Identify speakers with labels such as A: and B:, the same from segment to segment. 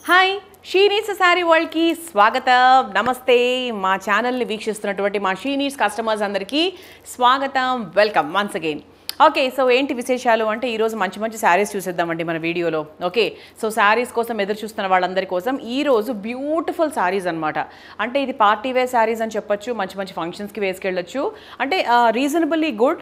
A: hi she needs saree వరల్డ్కి స్వాగతం నమస్తే మా ఛానల్ని వీక్షిస్తున్నటువంటి మా షీ నీడ్స్ కస్టమర్స్ అందరికీ స్వాగతం welcome once again okay so ఏంటి విశేషాలు అంటే ఈరోజు మంచి మంచి శారీస్ చూసేద్దామండి మన వీడియోలో ఓకే సో శారీస్ కోసం ఎదురు చూస్తున్న వాళ్ళందరి కోసం ఈరోజు బ్యూటిఫుల్ శారీస్ అనమాట అంటే ఇది పార్టీ వేర్ శారీస్ అని చెప్పొచ్చు మంచి మంచి ఫంక్షన్స్కి వేసుకెళ్ళొచ్చు అంటే reasonably good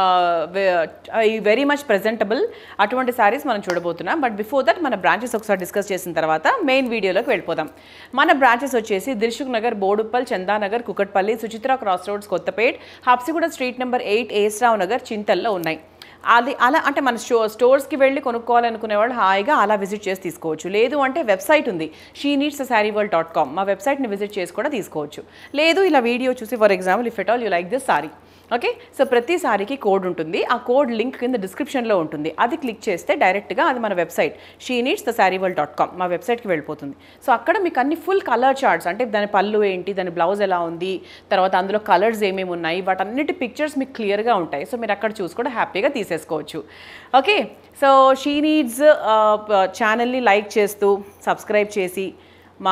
A: very much presentable అటువంటి శారీస్ మనం చూడబోతున్నాం బట్ బిఫోర్ దట్ మన బ్రాంచెస్ ఒకసారి డిస్కస్ చేసిన తర్వాత మెయిన్ వీడియోలోకి వెళ్ళిపోదాం మన బ్రాంచెస్ వచ్చేసి Dilsukhnagar Boduppal Chandanagar Kukatpally Suchitra cross roads Kothapet Habsiguda street number eight A S Rao Nagar చింతల్లో ఉన్నాయి అది అలా అంటే మన స్టో స్టోర్స్కి వెళ్ళి కొనుక్కోవాలనుకునే వాళ్ళు హాయిగా అలా విజిట్ చేసి తీసుకోవచ్చు లేదు అంటే వెబ్సైట్ ఉంది she needs saree world dot com మా వెబ్సైట్ని విజిట్ చేసి కూడా తీసుకోవచ్చు లేదు ఇలా వీడియో చూసి for example if at all you like this sari okay so ప్రతి సారీకి కోడ్ ఉంటుంది ఆ కోడ్ లింక్ కింద డిస్క్రిప్షన్లో ఉంటుంది అది క్లిక్ చేస్తే డైరెక్ట్గా అది మన website She Needs the sari world dot com మా వెబ్సైట్కి వెళ్ళిపోతుంది సో అక్కడ మీకు అన్ని ఫుల్ కలర్ చార్ట్స్ అంటే దాని పళ్ళు ఏంటి దాని బ్లౌజ్ ఎలా ఉంది తర్వాత అందులో కలర్స్ ఏమేమి ఉన్నాయి వాటన్నిటి పిక్చర్స్ మీకు క్లియర్గా ఉంటాయి సో మీరు అక్కడ చూసి కూడా హ్యాపీగా తీసేసుకోవచ్చు ఓకే సో షీ నీడ్స్ ఛానల్ని లైక్ చేస్తూ సబ్స్క్రైబ్ చేసి మా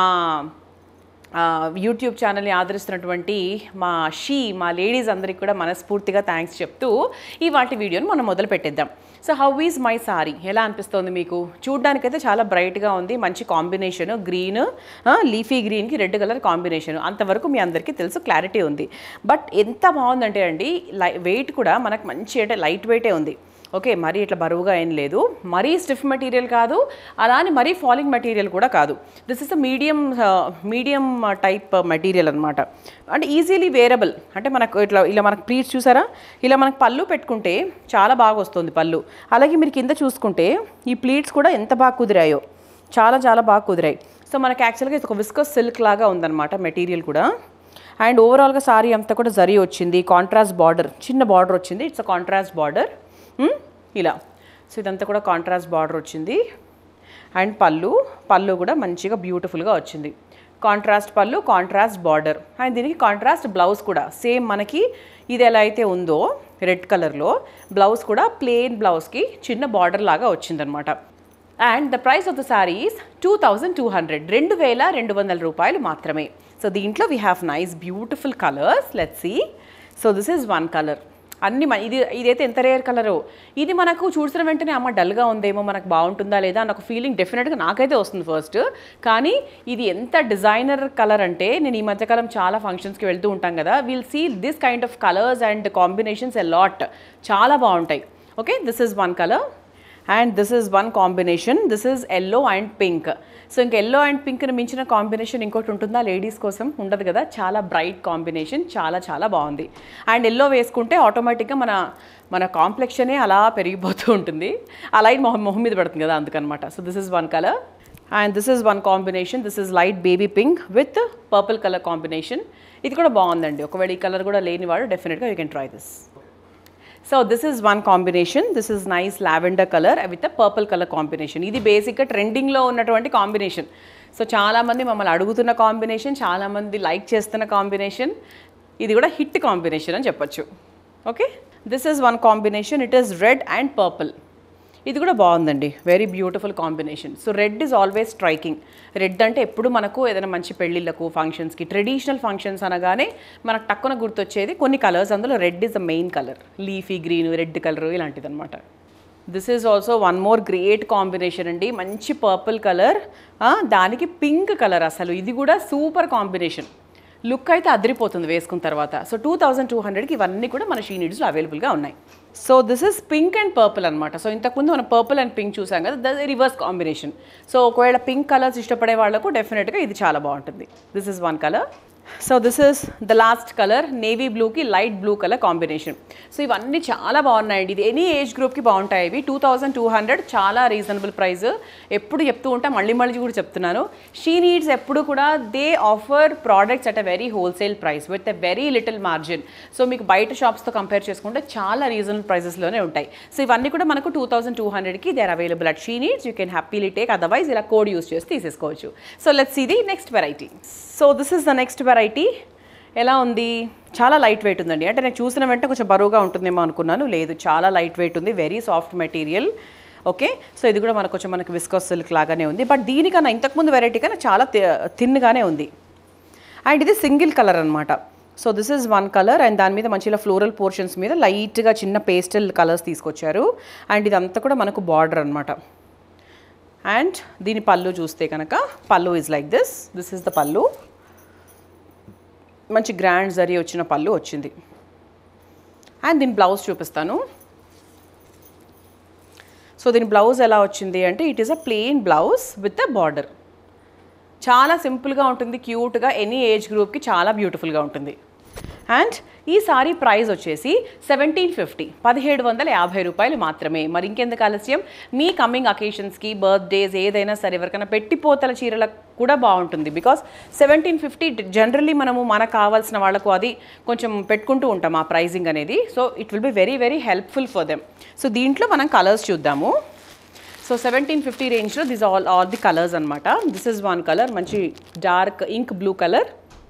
A: ఆ, యూట్యూబ్ ఛానల్ని ఆదరిస్తున్నటువంటి మా షీ మా లేడీస్ అందరికీ కూడా మనస్ఫూర్తిగా థ్యాంక్స్ చెప్తూ ఈ వాటి వీడియోని మనం మొదలు పెట్టేద్దాం so how is my sari ఎలా అనిపిస్తోంది మీకు చూడ్డానికైతే చాలా బ్రైట్గా ఉంది మంచి కాంబినేషన్ గ్రీన్ లీఫీ గ్రీన్కి రెడ్ కలర్ కాంబినేషన్ అంతవరకు మీ అందరికీ తెలుసు క్లారిటీ ఉంది బట్ ఎంత బాగుందంటే అండి లై వెయిట్ కూడా మనకు మంచి అంటే లైట్ వెయిటే ఉంది ఓకే మరీ ఇట్లా బరువుగా ఏం లేదు మరీ స్టిఫ్ మెటీరియల్ కాదు అలా అని మరీ ఫాలింగ్ మెటీరియల్ కూడా కాదు this is a medium medium type material అనమాట అంటే ఈజీలీ వేరబుల్ అంటే మనకు ఇట్లా ఇలా మనకు ప్లీట్స్ చూసారా ఇలా మనకు పళ్ళు పెట్టుకుంటే చాలా బాగా వస్తుంది పళ్ళు అలాగే మీరు కింద చూసుకుంటే ఈ ప్లీట్స్ కూడా ఎంత బాగా కుదిరాయో చాలా చాలా బాగా కుదిరాయి సో మనకి యాక్చువల్గా ఇది ఒక విస్కస్ సిల్క్ లాగా ఉందన్నమాట మెటీరియల్ కూడా అండ్ ఓవరాల్గా సారీ అంతా కూడా జరీ వచ్చింది కాంట్రాస్ట్ బార్డర్ చిన్న బార్డర్ వచ్చింది ఇట్స్ అ కాంట్రాస్ట్ బార్డర్ ఇలా సో ఇదంతా కూడా కాంట్రాస్ట్ బార్డర్ వచ్చింది అండ్ పళ్ళు పళ్ళు కూడా మంచిగా బ్యూటిఫుల్గా వచ్చింది contrast pallu contrast border and దీనికి కాంట్రాస్ట్ బ్లౌజ్ కూడా సేమ్ మనకి ఇది ఎలా అయితే ఉందో రెడ్ కలర్లో బ్లౌజ్ కూడా ప్లెయిన్ బ్లౌజ్కి చిన్న బార్డర్ లాగా వచ్చిందనమాట and the price of the saris two thousand two hundred రెండు వేల రెండు వందల రూపాయలు మాత్రమే సో దీంట్లో we have nice beautiful colours let see so this is one colour అన్ని మ- ఇది ఇదైతే ఎంత రేర్ కలరు ఇది మనకు చూసిన వెంటనే అమ్మ డల్గా ఉందేమో మనకు బాగుంటుందా లేదా అన్న ఒక ఫీలింగ్ డెఫినెట్గా నాకైతే వస్తుంది ఫస్ట్ కానీ ఇది ఎంత డిజైనర్ కలర్ అంటే నేను ఈ మధ్యకాలం చాలా ఫంక్షన్స్కి వెళ్తూ ఉంటాం కదా will see this kind of colours and combinations a lot చాలా బాగుంటాయి okay this is one colour and this is one combination this is yellow and pink so ఇంక ఎల్లో అండ్ పింక్ని మించిన కాంబినేషన్ ఇంకోటి ఉంటుందా లేడీస్ కోసం ఉండదు కదా చాలా బ్రైట్ కాంబినేషన్ చాలా చాలా బాగుంది అండ్ ఎల్లో వేసుకుంటే ఆటోమేటిక్గా మన మన కాంప్లెక్షనే అలా పెరిగిపోతూ ఉంటుంది ఆ లైట్ మొహం మొహం మీద పడుతుంది కదా అందుకనమాట so this is one colour and this is one combination this is light baby pink with purple colour combination ఇది కూడా బాగుందండి ఒకవేళ ఈ కలర్ కూడా లేనివాడు డెఫినెట్గా you can try this so this is one combination this is nice lavender colour with a purple colour combination ఇది బేసిక్గా ట్రెండింగ్లో ఉన్నటువంటి కాంబినేషన్ సో చాలామంది మమ్మల్ని అడుగుతున్న కాంబినేషన్ చాలామంది లైక్ చేస్తున్న కాంబినేషన్ ఇది కూడా హిట్ కాంబినేషన్ అని చెప్పొచ్చు okay this is one combination it is red and purple ఇది కూడా బాగుందండి very beautiful combination so red is always striking red అంటే ఎప్పుడు మనకు ఏదైనా మంచి పెళ్ళిళ్ళకు ఫంక్షన్స్కి ట్రెడిషనల్ ఫంక్షన్స్ అనగానే మనకు టక్కున గుర్తొచ్చేది కొన్ని కలర్స్ అందులో red is the main colour leafy green red colour ఇలాంటిది అనమాట this is also one more great combination అండి మంచి పర్పుల్ కలర్ దానికి పింక్ కలర్ అసలు ఇది కూడా సూపర్ కాంబినేషన్ లుక్ అయితే అదిరిపోతుంది వేసుకున్న తర్వాత సో టూ థౌజండ్ టూ హండ్రెడ్కి ఇవన్నీ కూడా మన షీ నీడ్స్లో అవైలబుల్గా ఉన్నాయి so this is pink and purple అనమాట సో ఇంతకుముందు మనం పర్పుల్ అండ్ పింక్ చూసాం కదా ద రివర్స్ కాంబినేషన్ సో ఒకవేళ పింక్ కలర్స్ ఇష్టపడే వాళ్ళకు డెఫినెట్గా ఇది చాలా బాగుంటుంది this is one colour so this is the last colour navy బ్లూకి light blue colour combination so ఇవన్నీ చాలా బాగున్నాయండి ఇది ఎనీ ఏజ్ గ్రూప్కి బాగుంటాయి ఇవి టూ థౌజండ్ టూ హండ్రెడ్ చాలా రీజనబుల్ ప్రైస్ ఎప్పుడు చెప్తూ ఉంటాం మళ్ళీ మళ్ళీ కూడా చెప్తున్నాను షీ నీడ్స్ ఎప్పుడు కూడా they offer products at a very wholesale price with a very little margin so మీకు బయట షాప్స్తో కంపేర్ చేసుకుంటే చాలా రీజనబుల్ ప్రైసెస్లోనే ఉంటాయి సో ఇవన్నీ కూడా మనకు టూ థౌసండ్ టూ హండ్రెడ్కి they are available at she Needs you can happily take otherwise ఇలా కోడ్ యూస్ చేసి తీసేసుకోవచ్చు సో లెట్స్ ఇది next variety so this is the next variety ఎలా ఉంది చాలా లైట్ వెయిట్ ఉందండి అంటే నేను చూసిన వెంటనే కొంచెం బరువుగా ఉంటుందేమో అనుకున్నాను లేదు చాలా లైట్ వెయిట్ ఉంది very soft material okay so ఇది కూడా మనకు కొంచెం మనకి విస్కోస్ సిల్క్ లాగానే ఉంది బట్ దీనికన్నా ఇంతకుముందు వెరైటీ కన్నా చాలా థిన్గానే ఉంది అండ్ ఇది సింగిల్ కలర్ అనమాట so this is one colour and దాని మీద మంచిగా ఫ్లోరల్ పోర్షన్స్ మీద లైట్గా చిన్న పేస్టల్ కలర్స్ తీసుకొచ్చారు అండ్ ఇదంతా కూడా మనకు బార్డర్ అనమాట అండ్ దీని పళ్ళు చూస్తే కనుక pallu is like this this is the pallu మంచి గ్రాండ్ జరీ వచ్చిన పళ్ళు వచ్చింది అండ్ దీని బ్లౌజ్ చూపిస్తాను సో దీని బ్లౌజ్ ఎలా వచ్చింది అంటే it is a plain blouse with a border చాలా సింపుల్గా ఉంటుంది క్యూట్గా ఎనీ ఏజ్ గ్రూప్కి చాలా బ్యూటిఫుల్గా ఉంటుంది అండ్ ఈ సారీ ప్రైస్ వచ్చేసి సెవెంటీన్ ఫిఫ్టీ పదిహేడు వందల యాభై రూపాయలు మాత్రమే మరి ఇంకెందుకు ఆలస్యం మీ కమింగ్ అకేషన్స్కి బర్త్డేస్ ఏదైనా సరే ఎవరికైనా పెట్టిపోతల చీరలకు కూడా బాగుంటుంది బికాస్ సెవెంటీన్ ఫిఫ్టీ జనరల్లీ మనము మనకు కావాల్సిన వాళ్ళకు అది కొంచెం పెట్టుకుంటూ ఉంటాం ఆ ప్రైజింగ్ అనేది so it will be very very helpful for them so దీంట్లో మనం కలర్స్ చూద్దాము సో సెవెంటీన్ ఫిఫ్టీ రేంజ్లో this all all the colours అనమాట దిస్ ఇస్ వన్ కలర్ మంచి dark ink blue colour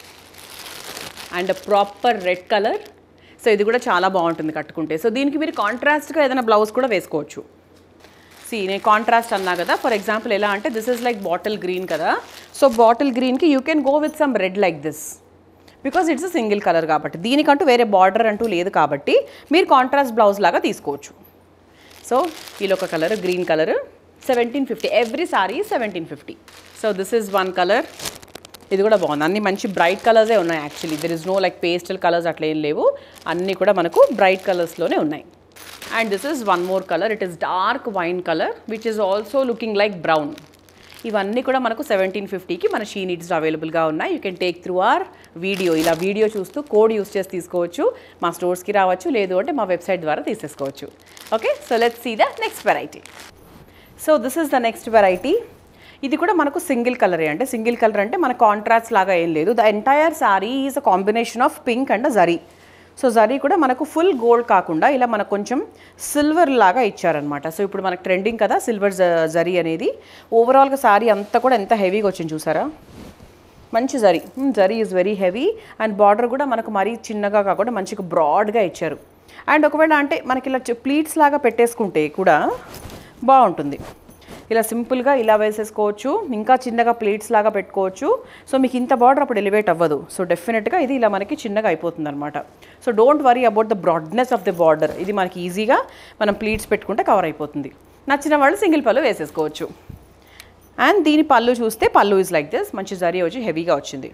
A: and proper red colour so ఇది కూడా చాలా బాగుంటుంది కట్టుకుంటే సో దీనికి మీరు కాంట్రాస్ట్గా ఏదైనా బ్లౌజ్ కూడా వేసుకోవచ్చు సి నేను కాంట్రాస్ట్ అన్నా కదా ఫర్ ఎగ్జాంపుల్ ఎలా అంటే this is like bottle green కదా సో బాటిల్ గ్రీన్కి you can go with some red like this because it's a single colour కాబట్టి దీనికంటూ వేరే బార్డర్ అంటూ లేదు కాబట్టి మీరు కాంట్రాస్ట్ బ్లౌజ్ లాగా తీసుకోవచ్చు సో ఇలా ఒక colour green colour seventeen fifty every sari seventeen fifty so this is one colour ఇది కూడా బాగుంది అన్ని మంచి బ్రైట్ కలర్సే ఉన్నాయి actually there is no like pastel colours అట్లా ఏం లేవు అన్నీ కూడా మనకు బ్రైట్ కలర్స్లోనే ఉన్నాయి and this is one more colour it is dark wine colour which is also looking like brown ఇవన్నీ కూడా మనకు సెవెంటీన్ ఫిఫ్టీకి మన షీ నీడ్స్ అవైలబుల్గా ఉన్నాయి you can take through our video ఇలా వీడియో చూస్తూ కోడ్ యూస్ చేసి తీసుకోవచ్చు మా స్టోర్స్కి రావచ్చు లేదు అంటే మా వెబ్సైట్ ద్వారా తీసేసుకోవచ్చు okay so let's see the next variety so this is the next variety ఇది కూడా మనకు సింగిల్ కలరే అంటే సింగిల్ కలర్ అంటే మన కాంట్రాక్ట్స్ లాగా ఏం లేదు the entire sari is a combination of pink and zari so zari కూడా మనకు ఫుల్ గోల్డ్ కాకుండా ఇలా మనకు కొంచెం సిల్వర్ లాగా ఇచ్చారనమాట సో ఇప్పుడు మనకు ట్రెండింగ్ కదా సిల్వర్ జరీ అనేది ఓవరాల్గా సారీ అంతా కూడా ఎంత హెవీగా వచ్చింది చూసారా మంచి zari zari is very heavy and border కూడా మనకు మరీ చిన్నగా కాకుండా మంచిగా బ్రాడ్గా ఇచ్చారు అండ్ ఒకవేళ అంటే మనకి ఇలా ప్లీట్స్ లాగా పెట్టేసుకుంటే కూడా బాగుంటుంది ఇలా సింపుల్గా ఇలా వేసేసుకోవచ్చు ఇంకా చిన్నగా ప్లేట్స్ లాగా పెట్టుకోవచ్చు సో మీకు ఇంత బార్డర్ అప్పుడు ఎలివేట్ అవ్వదు సో డెఫినెట్గా ఇది ఇలా మనకి చిన్నగా అయిపోతుంది అనమాట so don't worry about the broadness of the border ఇది మనకి ఈజీగా మనం ప్లీట్స్ పెట్టుకుంటే కవర్ అయిపోతుంది నచ్చిన వాళ్ళు సింగిల్ పళ్ళు వేసేసుకోవచ్చు అండ్ దీని పళ్ళు చూస్తే పళ్ళు ఇస్ లైక్ దిస్ మంచి జరీ వచ్చి హెవీగా వచ్చింది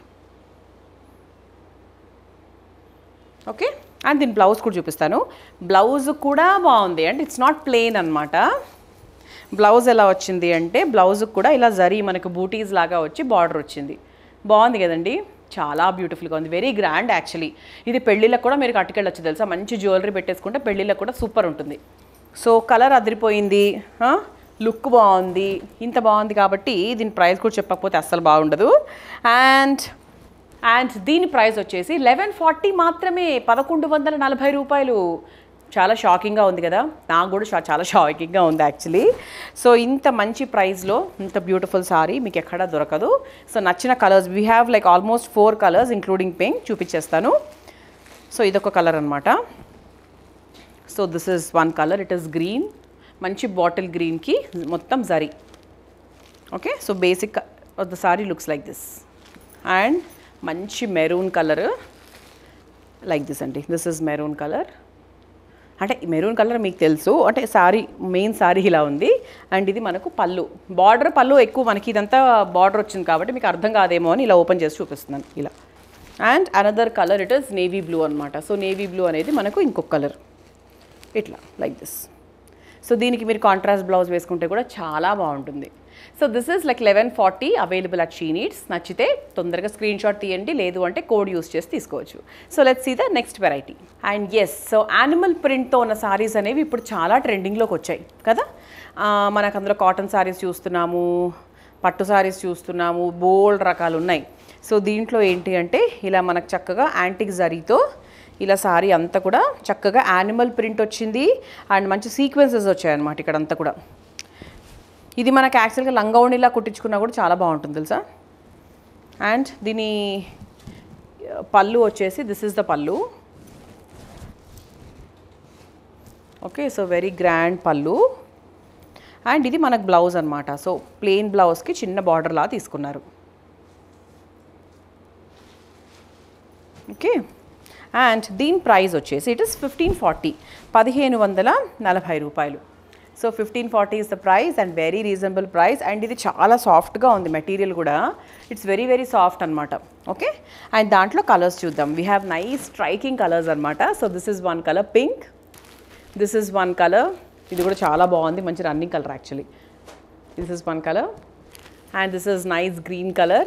A: ఓకే అండ్ దీని బ్లౌజ్ కూడా చూపిస్తాను బ్లౌజ్ కూడా బాగుంది అండ్ ఇట్స్ నాట్ ప్లెయిన్ అనమాట బ్లౌజ్ ఎలా వచ్చింది అంటే బ్లౌజ్ కూడా ఇలా జరీ మనకు బూటీస్ లాగా వచ్చి బార్డర్ వచ్చింది బాగుంది కదండి చాలా బ్యూటిఫుల్గా ఉంది వెరీ గ్రాండ్ యాక్చువల్లీ ఇది పెళ్ళిళ్ళకు కూడా మీరు కట్టుకెళ్ళొచ్చు తెలుసా మంచి జ్యువెలరీ పెట్టేసుకుంటే పెళ్ళిళ్ళకు కూడా సూపర్ ఉంటుంది సో కలర్ అదిరిపోయింది లుక్ బాగుంది ఇంత బాగుంది కాబట్టి దీని ప్రైస్ కూడా చెప్పకపోతే అస్సలు బాగుండదు అండ్ అండ్ దీని ప్రైస్ వచ్చేసి లెవెన్ ఫార్టీ మాత్రమే పదకొండు వందల నలభై రూపాయలు చాలా షాకింగ్గా ఉంది కదా నాకు కూడా షా- చాలా షాకింగ్గా ఉంది యాక్చువల్లీ సో ఇంత మంచి ప్రైస్లో ఇంత బ్యూటిఫుల్ సారీ మీకు ఎక్కడా దొరకదు సో నచ్చిన colours we have like almost four colours including pink చూపించేస్తాను సో ఇదొక కలర్ అనమాట so this is one colour it is green మంచి బాటిల్ గ్రీన్కి మొత్తం zari okay so basic the sari looks like this and మంచి మెరూన్ కలర్ లైక్ దిస్ అండి this is maroon colour అంటే maroon colour మీకు తెలుసు అంటే సారీ మెయిన్ సారీ ఇలా ఉంది అండ్ ఇది మనకు పళ్ళు బార్డర్ పళ్ళు ఎక్కువ మనకి ఇదంతా బార్డర్ వచ్చింది కాబట్టి మీకు అర్థం కాదేమో అని ఇలా ఓపెన్ చేసి చూపిస్తున్నాను ఇలా and another colour it is navy blue అనమాట సో నేవీ బ్లూ అనేది మనకు ఇంకొక కలర్ ఇట్లా లైక్ దిస్ సో దీనికి మీరు కాంట్రాస్ట్ బ్లౌజ్ వేసుకుంటే కూడా చాలా బాగుంటుంది so this is like eleven forty available at she Needs నచ్చితే తొందరగా స్క్రీన్ షాట్ తీయండి లేదు అంటే కోడ్ యూస్ చేసి తీసుకోవచ్చు so let's see the next variety and yes so animal ప్రింట్తో ఉన్న సారీస్ అనేవి ఇప్పుడు చాలా ట్రెండింగ్లోకి వచ్చాయి కదా ఆ, మనకు అందులో కాటన్ సారీస్ చూస్తున్నాము పట్టు సారీస్ చూస్తున్నాము బోల్డ్ రకాలు ఉన్నాయి సో దీంట్లో ఏంటి అంటే ఇలా మనకు చక్కగా యాంటిక్ జరీతో ఇలా సారీ అంతా కూడా చక్కగా యానిమల్ ప్రింట్ వచ్చింది అండ్ మంచి సీక్వెన్సెస్ వచ్చాయన్నమాట ఇక్కడ అంతా కూడా ఇది మనకు యాక్చువల్గా లంగౌణిలా కుట్టించుకున్నా కూడా చాలా బాగుంటుంది తెలుసా అండ్ దీని పళ్ళు వచ్చేసి this is the pallu okay so very grand pallu and ఇది మనకు బ్లౌజ్ అనమాట సో ప్లెయిన్ బ్లౌజ్కి చిన్న బార్డర్ లా తీసుకున్నారు ఓకే అండ్ దీని ప్రైస్ వచ్చేసి ఇట్ ఇస్ ఫిఫ్టీన్ ఫార్టీ పదిహేను వందల నలభై రూపాయలు so fifteen forty is the price and very reasonable price and ఇది చాలా సాఫ్ట్గా ఉంది మెటీరియల్ కూడా ఇట్స్ వెరీ వెరీ సాఫ్ట్ అనమాట ఓకే అండ్ దాంట్లో కలర్స్ చూద్దాం we have nice striking colours అనమాట so this is one colour pink this is one colour ఇది కూడా చాలా బాగుంది మంచి running colour actually this is one colour and this is nice green colour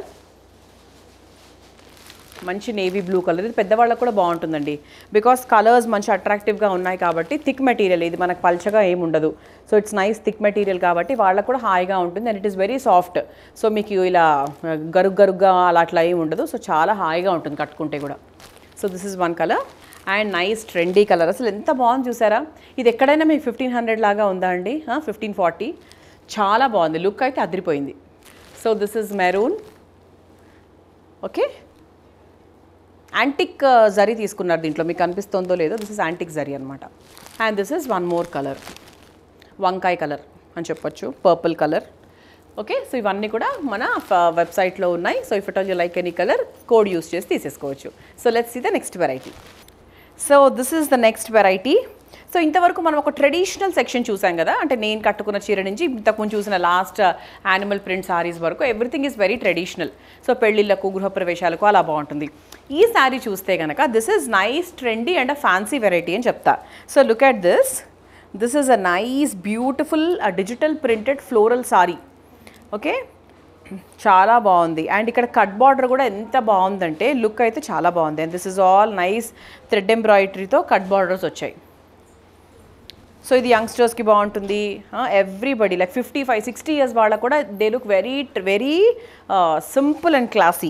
A: మంచి navy blue colour ఇది పెద్దవాళ్ళకు కూడా బాగుంటుందండి బికాస్ కలర్స్ మంచి అట్రాక్టివ్గా ఉన్నాయి కాబట్టి థిక్ మెటీరియల్ ఇది మనకు పల్చగా ఏమి ఉండదు so it's nice thick material కాబట్టి వాళ్ళకు కూడా హాయిగా ఉంటుంది and it is very soft so మీకు ఇలా గరుగ్ గరుగ్గా అలా అట్లా ఏమి ఉండదు సో చాలా హాయిగా ఉంటుంది కట్టుకుంటే కూడా so this is one colour and nice trendy colour అసలు ఎంత బాగుంది చూసారా ఇది ఎక్కడైనా మీకు ఫిఫ్టీన్ హండ్రెడ్ లాగా ఉందా అండి ఫిఫ్టీన్ ఫార్టీ చాలా బాగుంది లుక్ అయితే అదిరిపోయింది so this is maroon okay antique zari తీసుకున్నారు దీంట్లో మీకు కనిపిస్తుందో లేదో దిస్ ఇస్ యాంటిక్ జరీ అనమాట and this is one more colour వంకాయ కలర్ అని చెప్పొచ్చు పర్పుల్ కలర్ ఓకే సో ఇవన్నీ కూడా మన వెబ్సైట్లో ఉన్నాయి so if it all you like any colour code use చేసి తీసేసుకోవచ్చు so let's see the next variety so this is the next variety so ఇంతవరకు మనం ఒక ట్రెడిషనల్ సెక్షన్ చూసాం కదా అంటే నేను కట్టుకున్న చీర నుంచి ఇంతకుముందు చూసిన లాస్ట్ యానిమల్ ప్రింట్ సారీస్ వరకు everything is very traditional so పెళ్ళిళ్ళకు గృహప్రవేశాలకు అలా బాగుంటుంది ఈ శారీ చూస్తే కనుక this is nice trendy and a fancy variety అని చెప్తా so look at this this is a nice beautiful digital printed floral sari okay చాలా బాగుంది అండ్ ఇక్కడ కట్ బార్డర్ కూడా ఎంత బాగుందంటే లుక్ అయితే చాలా బాగుంది and this is all nice thread ఎంబ్రాయిడరీతో కట్ బార్డర్స్ వచ్చాయి సో ఇది యంగ్స్టర్స్కి బాగుంటుంది everybody like fifty five sixty years వాళ్ళకు కూడా they look very very simple and classy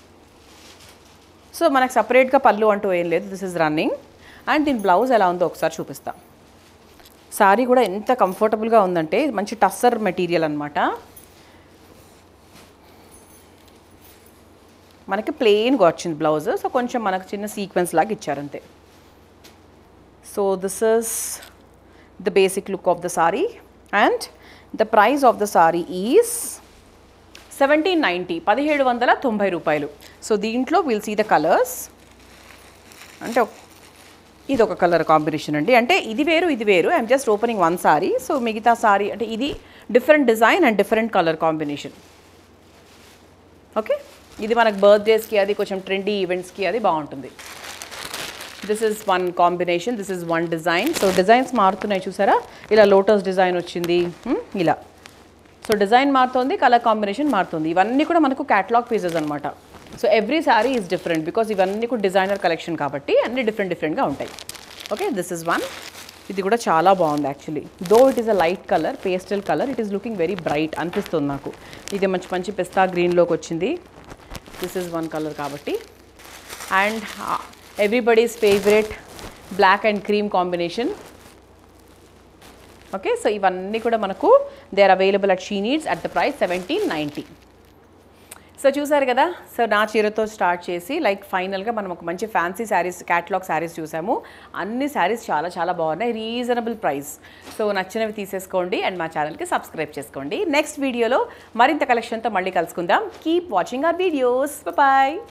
A: so మనకు సపరేట్గా పళ్ళు అంటూ ఏం లేదు దిస్ ఇస్ రన్నింగ్ అండ్ దీని బ్లౌజ్ ఎలా ఉందో ఒకసారి చూపిస్తా సారీ కూడా ఎంత కంఫర్టబుల్గా ఉందంటే మంచి టస్సర్ మెటీరియల్ అనమాట మనకి ప్లెయిన్గా వచ్చింది బ్లౌజ్ సో కొంచెం మనకు చిన్న సీక్వెన్స్ లాగా ఇచ్చారంతే so this is the basic look of the sari and the price of the sari is seventeen ninety పదిహేడు వందల తొంభై రూపాయలు సో దీంట్లో విల్ సీ ద కలర్స్ అంటే ఒక- ఇది ఒక కలర్ కాంబినేషన్ అండి అంటే ఇది వేరు ఇది వేరు I'm just opening one sari so మిగతా సారీ అంటే ఇది different design and different colour combination okay ఇది మనకు బర్త్డేస్కి అది కొంచెం ట్రెండీ ఈవెంట్స్కి అది బాగుంటుంది this is one combination this is one design so designs మారుతున్నాయి చూసారా ఇలా లోటస్ డిజైన్ వచ్చింది hmm, ఇలా సో డిజైన్ మారుతుంది కలర్ కాంబినేషన్ మారుతుంది ఇవన్నీ కూడా మనకు క్యాటలాగ్ పీసెస్ అనమాట so every sari is different because ఇవన్నీ కూడా డిజైనర్ కలెక్షన్ కాబట్టి అన్ని డిఫరెంట్ డిఫరెంట్గా ఉంటాయి ఓకే దిస్ ఇస్ వన్ ఇది కూడా చాలా బాగుంది actually though it is a light colour pastel colour it is looking very bright అనిపిస్తుంది నాకు ఇది మంచి మంచి పిస్తా గ్రీన్లోకి వచ్చింది దిస్ ఇస్ వన్ కలర్ కాబట్టి and everybody's favourite black and cream combination okay so ఇవన్నీ కూడా మనకు they are available at she needs at the price seventeen ninety so చూసారు కదా సో నా చీరతో స్టార్ట్ చేసి లైక్ ఫైనల్గా మనం ఒక మంచి ఫ్యాన్సీ శారీస్ క్యాటలాగ్ శారీస్ చూసాము అన్ని శారీస్ చాలా చాలా బాగున్నాయి రీజనబుల్ ప్రైస్ సో నచ్చినవి తీసేసుకోండి అండ్ మా ఛానల్కి సబ్స్క్రైబ్ చేసుకోండి నెక్స్ట్ వీడియోలో మరింత కలెక్షన్తో మళ్ళీ కలుసుకుందాం keep watching our videos bye